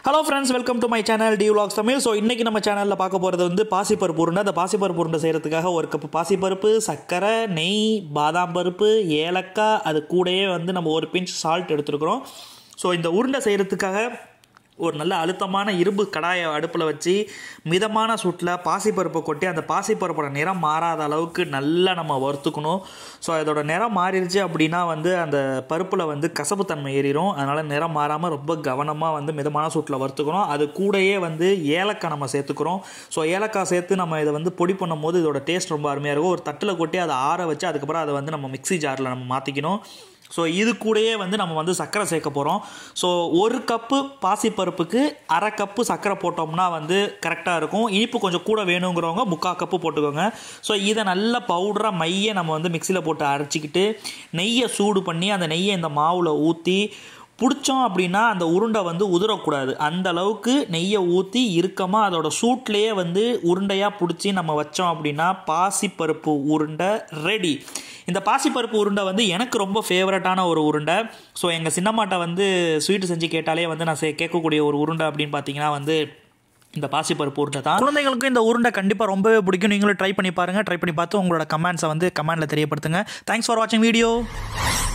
hello friends welcome to my channel D vlogs Tamil so இன்றைக்கி நம்ம சேனலில் பார்க்க போகிறது வந்து பாசிப்பருப்பு உருண்டை அந்த பாசிப்பருப்பு உருண்டை செய்கிறதுக்காக ஒரு கப்பு பாசிப்பருப்பு சர்க்கரை நெய் பாதாம் பருப்பு ஏலக்காய் அது கூடயே வந்து நம்ம ஒரு பிஞ்ச் சால்ட் எடுத்துருக்குறோம் ஸோ இந்த உருண்டை செய்கிறதுக்காக ஒரு நல்ல அழுத்தமான இரும்பு கடாயை அடுப்பில் வச்சு மிதமான சூட்டில் பாசிப்பருப்பை கொட்டி அந்த பாசிப்பருப்போட நிறம் மாறாத அளவுக்கு நல்லா நம்ம வறுத்துக்கணும் ஸோ அதோட நிறம் மாறிடுச்சு அப்படின்னா வந்து அந்த பருப்பில் வந்து கசப்புத்தன்மை ஏறிடும் அதனால் நிறம் மாறாமல் ரொம்ப கவனமாக வந்து மிதமான சூட்டில் வறுத்துக்கணும் அது கூடயே வந்து ஏலக்காய் நம்ம சேர்த்துக்கிறோம் ஸோ ஏலக்காய் சேர்த்து நம்ம இதை வந்து பொடி பண்ணும்போது இதோட டேஸ்ட் ரொம்ப அருமையாக இருக்கும் ஒரு தட்டில் கொட்டி அதை ஆற வச்சு அதுக்கப்புறம் அதை வந்து நம்ம மிக்ஸி ஜாரில் நம்ம மாற்றிக்கணும் ஸோ இது கூடயே வந்து நம்ம வந்து சர்க்கரை சேர்க்க போகிறோம் ஸோ ஒரு கப்பு பாசிப்பருப்புக்கு அரை கப்பு சர்க்கரை போட்டோம்னா வந்து கரெக்டாக இருக்கும் இனிப்பு கொஞ்சம் கூட வேணுங்கிறவங்க முக்கால் கப்பு போட்டுக்கோங்க ஸோ இதை நல்ல பவுடராக மையை நம்ம வந்து மிக்சியில் போட்டு அரைச்சிக்கிட்டு நெய்யை சூடு பண்ணி அந்த நெய்யை இந்த மாவில் ஊற்றி பிடிச்சோம் அப்படின்னா அந்த உருண்டை வந்து உதிரக்கூடாது அந்த அளவுக்கு நெய்யை ஊற்றி இறுக்கமாக அதோட சூட்லேயே வந்து உருண்டையாக பிடிச்சி நம்ம வச்சோம் அப்படின்னா பாசிப்பருப்பு உருண்டை ரெடி இந்த பாசிப்பருப்பு உருண்டை வந்து எனக்கு ரொம்ப ஃபேவரட்டான ஒரு உருண்டை ஸோ எங்கள் சின்னம்மாட்ட வந்து ஸ்வீட் செஞ்சு கேட்டாலே வந்து நான் சே- கேட்கக்கூடிய ஒரு உருண்டை அப்படின்னு பார்த்தீங்கன்னா வந்து இந்த பாசிப்பருப்பு உருண்டை தான் குழந்தைங்களுக்கும் இந்த உருண்டை கண்டிப்பாக ரொம்பவே பிடிக்கும் நீங்களும் ட்ரை பண்ணி பாருங்கள் ட்ரை பண்ணி பார்த்து உங்களோட கமெண்ட்ஸை வந்து கமெண்ட்டில் தெரியப்படுத்துங்க தேங்க்ஸ் ஃபார் வாட்சிங் வீடியோ